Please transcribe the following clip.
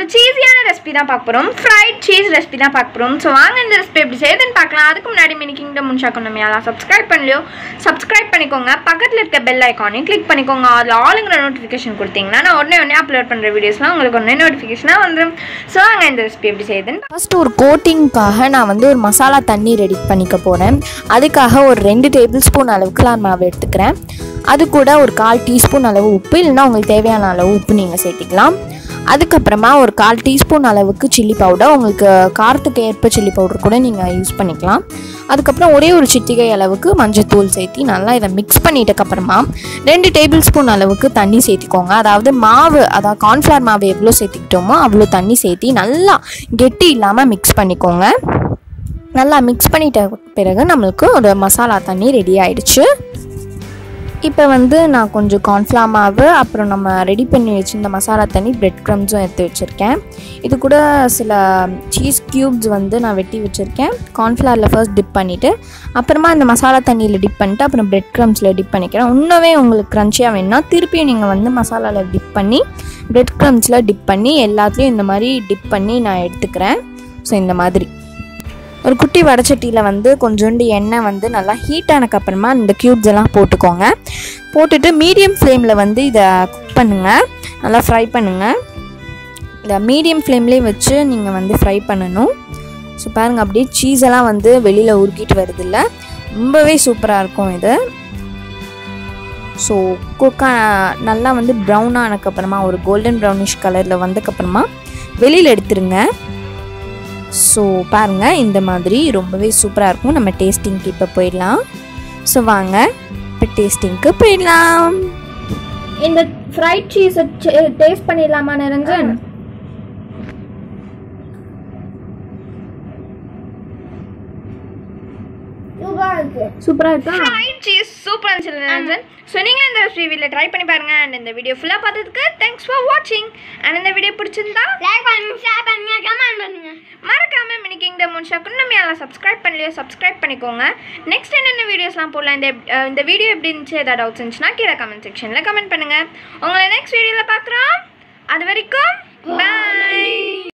ஒரு சீஸியான ரெசிபி தான் பார்க்க போகிறோம் ஃப்ரைட் சீஸ் ரெசிபி தான் பார்க்க போகிறோம் ஸோ வாங்க இந்த ரெசிபி எப்படி செய்யுதுன்னு பார்க்கலாம் அதுக்கு முன்னாடி மினி கிங்டம் முன்ஷாக்கம் நம்ம யாரா சப்ஸ்கிரைப் பண்ணலையோ சப்ஸ்கிரைப் பண்ணிக்கோங்க பக்கத்தில் இருக்க பெல் ஐக்கானையும் கிளிக் பண்ணிக்கோங்க அதில் ஆளுங்கிற நோட்டிஃபிகேஷன் கொடுத்தீங்கன்னா நான் உடனே உடனே அப்லோட் பண்ணுற வீடியோஸ்லாம் உங்களுக்கு உடனே நோட்டிஃபிகேஷனாக வந்துடும் ஸோ வாங்க இந்த ரெசிபி எப்படி செய்யுதுன்னு ஃபர்ஸ்ட் ஒரு கோட்டிங்க்காக நான் வந்து ஒரு மசாலா தண்ணி ரெடி பண்ணிக்க போகிறேன் அதுக்காக ஒரு ரெண்டு டேபிள் ஸ்பூன் அளவுக்கு நான் மாவு எடுத்துக்கிறேன் அது கூட ஒரு கால் டீஸ்பூன் அளவு உப்பு இல்லைன்னா உங்களுக்கு தேவையான அளவு உப்பு நீங்கள் சேர்த்திக்கலாம் அதுக்கப்புறமா ஒரு கால் டீஸ்பூன் அளவுக்கு சில்லி பவுடர் உங்களுக்கு காரத்துக்கு ஏற்ப சில்லி பவுடர் கூட நீங்கள் யூஸ் பண்ணிக்கலாம் அதுக்கப்புறம் ஒரே ஒரு சிட்டிகை அளவுக்கு மஞ்சத்தூள் சேர்த்தி நல்லா இதை மிக்ஸ் பண்ணிட்டக்கப்புறமா ரெண்டு டேபிள் ஸ்பூன் அளவுக்கு தண்ணி சேர்த்திக்கோங்க அதாவது மாவு அதாவது கார்ன்ஃப்ளவர் மாவு எவ்வளோ சேர்த்திக்கிட்டோமோ அவ்வளோ தண்ணி சேர்த்தி நல்லா கெட்டி இல்லாமல் மிக்ஸ் பண்ணிக்கோங்க நல்லா மிக்ஸ் பண்ணிட்ட பிறகு நம்மளுக்கு ஒரு மசாலா தண்ணி ரெடி ஆயிடுச்சு இப்போ வந்து நான் கொஞ்சம் கார்ன்ஃப்ளவர் மாவு அப்புறம் நம்ம ரெடி பண்ணி வச்சிருந்த மசாலா தண்ணி பிரெட் க்ரம்ஸும் எடுத்து வச்சுருக்கேன் இது கூட சில சீஸ் க்யூப்ஸ் வந்து நான் வெட்டி வச்சுருக்கேன் கார்ன்ஃப்ளவரில் ஃபர்ஸ்ட் டிப் பண்ணிவிட்டு அப்புறமா இந்த மசாலா தண்ணியில் டிப் பண்ணிட்டு அப்புறம் பிரெட் க்ரம்ஸில் டிப் பண்ணிக்கிறேன் இன்னவே உங்களுக்கு க்ரன்ச்சியாக வேணும்னா திருப்பியும் நீங்கள் வந்து மசாலாவில் டிப் பண்ணி பிரெட் க்ரம்ஸில் டிப் பண்ணி எல்லாத்துலேயும் இந்த மாதிரி டிப் பண்ணி நான் எடுத்துக்கிறேன் ஸோ இந்த மாதிரி ஒரு குட்டி வடச்சட்டியில் வந்து கொஞ்சோண்டு எண்ணெய் வந்து நல்லா ஹீட் ஆனதுக்கப்புறமா இந்த க்யூப்ஸ் எல்லாம் போட்டுக்கோங்க போட்டுட்டு மீடியம் ஃப்ளேமில் வந்து இதை குக் பண்ணுங்கள் நல்லா ஃப்ரை பண்ணுங்கள் இதை மீடியம் ஃப்ளேம்லேயே வச்சு நீங்கள் வந்து ஃப்ரை பண்ணணும் ஸோ பாருங்கள் அப்படியே சீஸ் எல்லாம் வந்து வெளியில் உருக்கிட்டு வருதில்ல ரொம்பவே சூப்பராக இருக்கும் இது ஸோ குக்கா நல்லா வந்து ப்ரௌன் ஆனதுக்கப்புறமா ஒரு கோல்டன் ப்ரௌனிஷ் கலரில் வந்ததுக்கப்புறமா வெளியில் எடுத்துருங்க ஸோ பாருங்கள் இந்த மாதிரி ரொம்பவே சூப்பராக இருக்கும் நம்ம டேஸ்டிங்க்கு இப்போ போயிடலாம் ஸோ வாங்க இப்போ டேஸ்டிங்க்கு போயிடலாம் இந்த ஃப்ரைட் சீஸை டேஸ்ட் பண்ணிடலாமா நிரஞ்சன் சூப்பராக இருக்கா ஃப்ரைட் சீஸ் சூப்பராக இருந்துச்சு நிரஞ்சன் ஸோ நீங்களும் இந்த ரெசிபி வீட்டில் ட்ரை பண்ணி பாருங்க அண்ட் இந்த வீடியோ ஃபுல்லாக பார்த்ததுக்கு தேங்க்ஸ் ஃபார் வாட்சிங் அண்ட் இந்த வீடியோ பிடிச்சிருந்தா லைக் பண்ணுங்க ஷேர் பண்ணுங்க கமெண்ட் பண்ணுங்க மறக்காம மினி கிங்டம் முன்ஷாக்கு நம்ம யாரும் சப்ஸ்கிரைப் பண்ணலையோ சப்ஸ்கிரைப் பண்ணிக்கோங்க நெக்ஸ்ட் என்னென்ன வீடியோஸ்லாம் போடலாம் இந்த அஹ் இந்த வீடியோ எப்படி இருந்துச்சு ஏதாவது டவுட்ஸ் இருந்துச்சுன்னா கீழே கமெண்ட் செக்ஷனில் கமெண்ட் பண்ணுங்கள் உங்களை நெக்ஸ்ட் வீடியோவில் பார்க்குறோம் அது வரைக்கும் பாய்